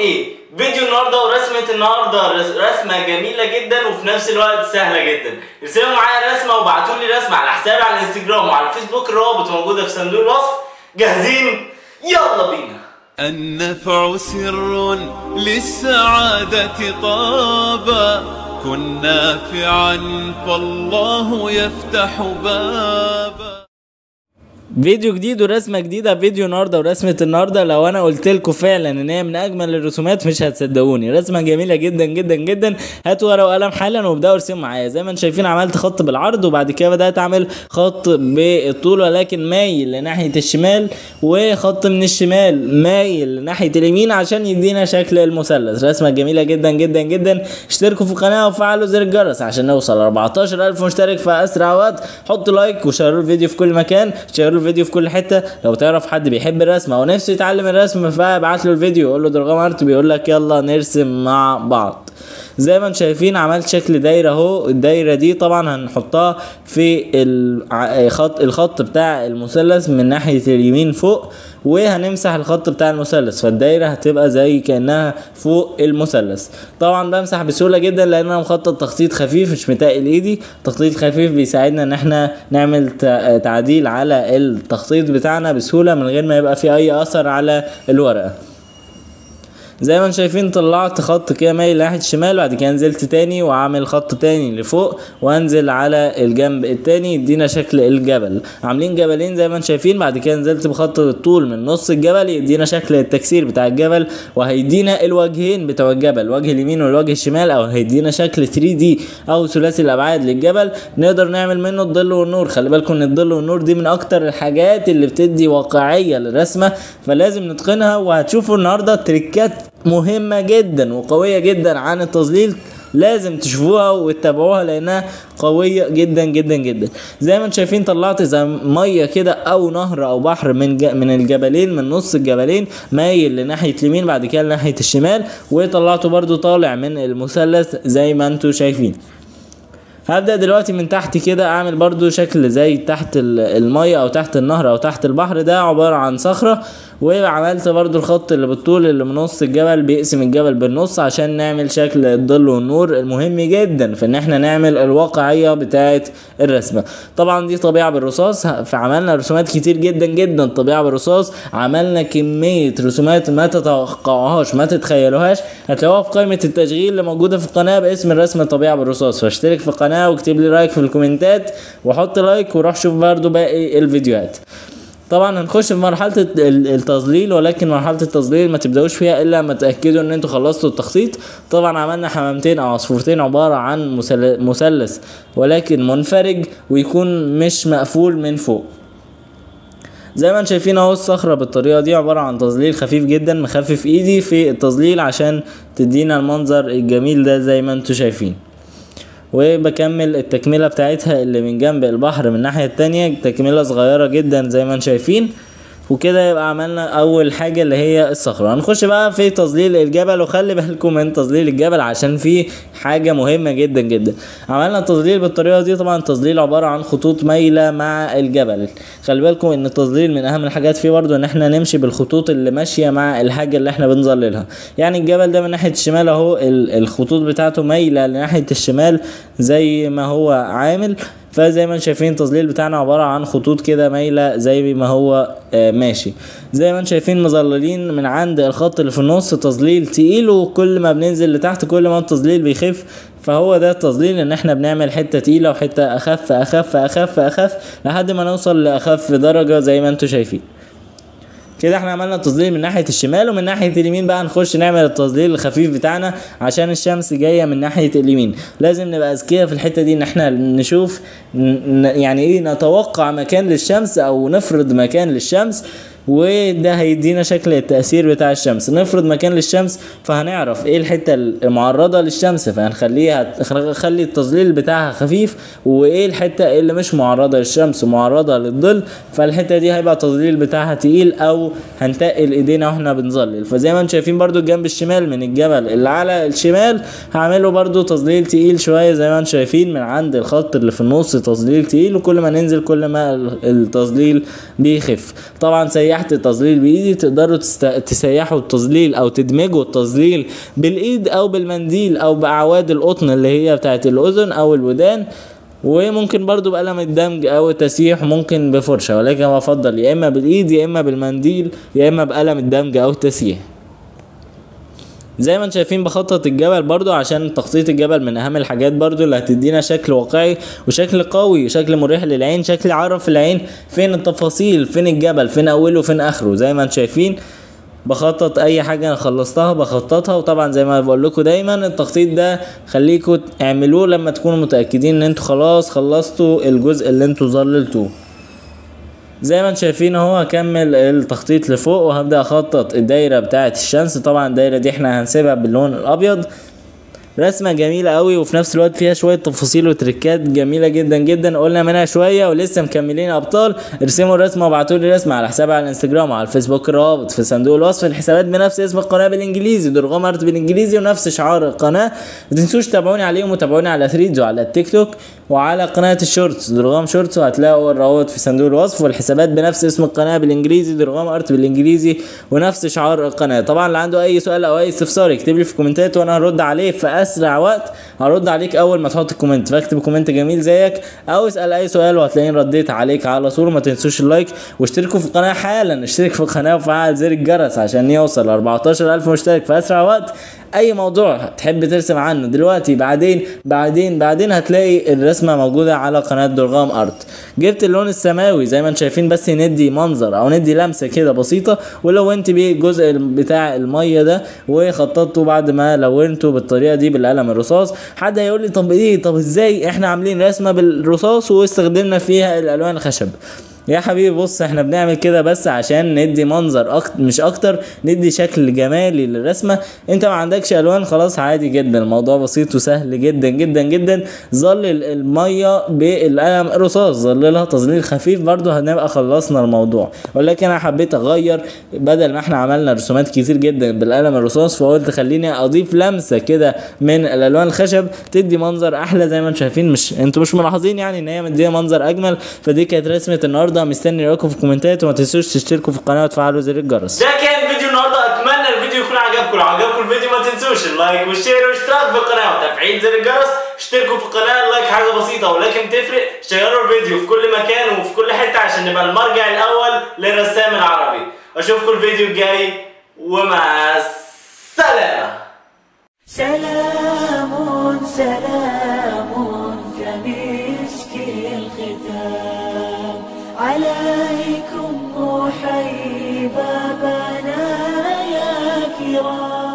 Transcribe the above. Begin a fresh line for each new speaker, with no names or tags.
ايه فيديو النهارده ورسمه النهارده رس- رسمه جميله جدا وفي نفس الوقت سهله جدا ارسلوا معايا رسمه وابعتوا لي رسمه على حسابي على الانستجرام وعلى الفيسبوك الروابط موجوده في صندوق الوصف جاهزين يلا بينا
النفع سر للسعادة طابا كن نافعا فالله يفتح بابا
فيديو جديد ورسمه جديده فيديو النهارده ورسمه النهارده لو انا قلت لكم فعلا ان هي من اجمل الرسومات مش هتصدقوني رسمه جميله جدا جدا جدا هاتوا ورقه وقلم حالا وابداوا ارسموا معايا زي ما انتم شايفين عملت خط بالعرض وبعد كده بدات اعمل خط بالطول ولكن مايل لناحيه الشمال وخط من الشمال مايل لناحيه اليمين عشان يدينا شكل المثلث رسمه جميله جدا جدا جدا اشتركوا في القناه وفعلوا زر الجرس عشان نوصل 14000 مشترك في اسرع وقت حطوا لايك وشيروا الفيديو في كل مكان شيروا الفيديو في كل حته لو تعرف حد بيحب الرسم او نفسه يتعلم الرسم فابعت له الفيديو قول له درغام ارت بيقول لك يلا نرسم مع بعض زي ما انتم شايفين عملت شكل دايره اهو الدايره دي طبعا هنحطها في الخط الخط بتاع المثلث من ناحيه اليمين فوق وهنمسح الخط بتاع المثلث فالدايره هتبقى زي كانها فوق المثلث طبعا بمسح بسهوله جدا لان انا مخطط تخطيط خفيف مش متقل ايدي تخطيط خفيف بيساعدنا ان احنا نعمل تع- تعديل على التخطيط بتاعنا بسهوله من غير ما يبقى في اي اثر على الورقه زي ما انتم شايفين طلعت خط كده مايل ناحيه الشمال وبعد كده نزلت تاني وعامل خط تاني لفوق وانزل على الجنب التاني يدينا شكل الجبل عاملين جبلين زي ما انتم شايفين بعد كده نزلت بخط بالطول من نص الجبل يدينا شكل التكسير بتاع الجبل وهيدينا الوجهين بتوع الجبل وجه اليمين والوجه الشمال او هيدينا شكل 3 دي او ثلاثي الابعاد للجبل نقدر نعمل منه الظل والنور خلي بالكم ان الظل والنور دي من اكتر الحاجات اللي بتدي واقعيه للرسمه فلازم نتقنها وهتشوفوا النهارده تريكات مهمه جدا وقويه جدا عن التظليل لازم تشوفوها وتتابعوها لانها قويه جدا جدا جدا زي ما انتم شايفين طلعت زي ميه كده او نهر او بحر من ج... من الجبلين من نص الجبلين مايل لناحيه اليمين بعد كده لناحيه الشمال وطلعته برضو طالع من المثلث زي ما انتم شايفين هبدأ دلوقتي من تحت كده اعمل برضو شكل زي تحت ال- المية او تحت النهر او تحت البحر ده عبارة عن صخرة وعملت برضو الخط اللي بالطول اللي من نص الجبل بيقسم الجبل بالنص عشان نعمل شكل الظل والنور المهم جدا في ان احنا نعمل الواقعية بتاعة الرسمة طبعا دي طبيعة بالرصاص ه- فعملنا رسومات كتير جدا جدا طبيعة بالرصاص عملنا كمية رسومات ما تتوقعوهاش ما تتخيلوهاش هتلاقوها في قائمة التشغيل اللي موجودة في القناة باسم الرسم الطبيعة بالرصاص فاشترك في القناة واكتب لي رايك في الكومنتات وحط لايك وروح شوف برضو باقي الفيديوهات طبعا هنخش في مرحله الت- ال- التظليل ولكن مرحله التظليل ما تبداوش فيها الا لما تاكدوا ان انتوا خلصتوا التخطيط طبعا عملنا حمامتين او عصفورتين عباره عن مثل- مثلث ولكن منفرج ويكون مش مقفول من فوق زي ما انتم شايفين اهو الصخرة بالطريقة دي عبارة عن تظليل خفيف جدا مخفف ايدي في التظليل عشان تدينا المنظر الجميل ده زي ما انتم شايفين وبكمل التكملة بتاعتها اللي من جنب البحر من الناحية التانية تكملة صغيرة جدا زي ما انتم شايفين وكده يبقى عملنا اول حاجة اللي هي الصخرة هنخش بقى في تظليل الجبل وخلي بالكم من تظليل الجبل عشان في حاجة مهمة جدا جدا عملنا التظليل بالطريقة دي طبعا التظليل عبارة عن خطوط مايلة مع الجبل خلي بالكم ان التظليل من اهم الحاجات فيه برضو ان احنا نمشي بالخطوط اللي ماشية مع الحاجة اللي احنا بنظللها يعني الجبل ده من ناحية الشمال اهو ال- الخطوط بتاعته مايلة لناحية الشمال زي ما هو عامل فزي ما انتم شايفين التظليل بتاعنا عبارة عن خطوط كده مايلة زي ما هو آه، ماشي زي ما انتم شايفين مظللين من عند الخط اللي في النص تظليل تقيل وكل ما بننزل لتحت كل ما التظليل بيخف فهو ده التظليل ان احنا بنعمل حتة تقيلة وحتة اخف اخف اخف اخف لحد ما نوصل لاخف درجة زي ما انتم شايفين كده احنا عملنا التظليل من ناحيه الشمال ومن ناحيه اليمين بقى نخش نعمل التظليل الخفيف بتاعنا عشان الشمس جايه من ناحيه اليمين لازم نبقى اذكياء في الحته دي ان احنا نشوف ن- ن- يعني ايه نتوقع مكان للشمس او نفرض مكان للشمس وده هيدينا شكل التأثير بتاع الشمس نفرض مكان للشمس فهنعرف ايه الحتة المعرضة للشمس فهنخليها خلي التظليل بتاعها خفيف وايه الحتة اللي مش معرضة للشمس ومعرضة للظل فالحتة دي هيبقى التظليل بتاعها تقيل او هنتقل ايدينا واحنا بنظلل فزي ما انتم شايفين برضو الجنب الشمال من الجبل اللي على الشمال هعمله برضو تظليل تقيل شوية زي ما انتم شايفين من عند الخط اللي في النص تظليل تقيل وكل ما ننزل كل ما ال- التظليل بيخف طبعا سيحوا سيحت التظليل بايدي تقدروا تست... تسيحوا التظليل او تدمجوا التظليل بالايد او بالمنديل او باعواد القطن اللي هي بتاعت الاذن او الودان وممكن برضو بقلم الدمج او التسييح ممكن بفرشة ولكن بفضل يا اما بالايد يا اما بالمنديل يا اما بقلم الدمج او التسييح زي ما انتم شايفين بخطط الجبل برضو عشان تخطيط الجبل من اهم الحاجات برضو اللي هتدينا شكل واقعي وشكل قوي شكل مريح للعين شكل يعرف العين فين التفاصيل فين الجبل فين اوله فين اخره زي ما انتم شايفين بخطط اي حاجه انا خلصتها بخططها وطبعا زي ما بقول لكم دايما التخطيط ده خليكم اعملوه لما تكونوا متاكدين ان انتوا خلاص خلصتوا الجزء اللي انتوا ظللتوه زي ما انتم شايفين اهو هكمل التخطيط لفوق وهبدا اخطط الدايره بتاعه الشمس طبعا الدايره دي احنا هنسيبها باللون الابيض رسمة جميلة قوي وفي نفس الوقت فيها شوية تفاصيل وتريكات جميلة جدا جدا قلنا منها شوية ولسه مكملين ابطال ارسموا الرسمة وابعتوا لي رسمة على حسابي على الانستجرام وعلى الفيسبوك الرابط في صندوق الوصف الحسابات بنفس اسم القناة بالانجليزي درغام ارت بالانجليزي ونفس شعار القناة ما تنسوش تتابعوني عليهم وتابعوني على ثريدز وعلى التيك توك وعلى قناة الشورتس درغام شورتس وهتلاقوا الروابط في صندوق الوصف والحسابات بنفس اسم القناة بالانجليزي درغام ارت بالانجليزي ونفس شعار القناة طبعا اللي عنده اي سؤال او اي استفسار يكتب لي في الكومنتات وانا هرد عليه في اسرع وقت هرد عليك اول ما تحط الكومنت فاكتب كومنت جميل زيك او اسال اي سؤال وهتلاقيني رديت عليك على طول وما تنسوش اللايك واشتركوا في القناه حالا اشترك في القناه وفعل زر الجرس عشان يوصل 14000 مشترك في اسرع وقت اي موضوع تحب ترسم عنه دلوقتي بعدين بعدين بعدين هتلاقي الرسمه موجوده على قناه درغام ارت جبت اللون السماوي زي ما انتم شايفين بس ندي منظر او ندي لمسه كده بسيطه ولونت بيه الجزء بتاع الميه ده وخططته بعد ما لونته بالطريقه دي بالقلم الرصاص حد هيقول لي طب ايه طب ازاي احنا عاملين رسمه بالرصاص واستخدمنا فيها الالوان الخشب يا حبيبي بص احنا بنعمل كده بس عشان ندي منظر أكتر مش اكتر ندي شكل جمالي للرسمه انت ما عندكش الوان خلاص عادي جدا الموضوع بسيط وسهل جدا جدا جدا ظلل الميه بالقلم الرصاص ظللها تظليل خفيف برضو هنبقى خلصنا الموضوع ولكن انا حبيت اغير بدل ما احنا عملنا رسومات كتير جدا بالقلم الرصاص فقلت خليني اضيف لمسه كده من الالوان الخشب تدي منظر احلى زي ما انتم شايفين مش انتوا مش ملاحظين يعني ان هي مديه منظر اجمل فدي كانت رسمه النهارده النهارده مستني رايكم في الكومنتات وما تنسوش تشتركوا في القناه وتفعلوا زر الجرس
ده كان فيديو النهارده اتمنى الفيديو يكون عجبكم لو عجبكم الفيديو ما تنسوش اللايك والشير والاشتراك في القناه وتفعيل زر الجرس اشتركوا في القناه اللايك حاجه بسيطه ولكن تفرق شيروا الفيديو في كل مكان وفي كل حته عشان نبقى المرجع الاول للرسام العربي اشوفكم الفيديو الجاي ومع السلامه
سلام سلام كمسك الختام عليكم أحيي بابنا يا كرام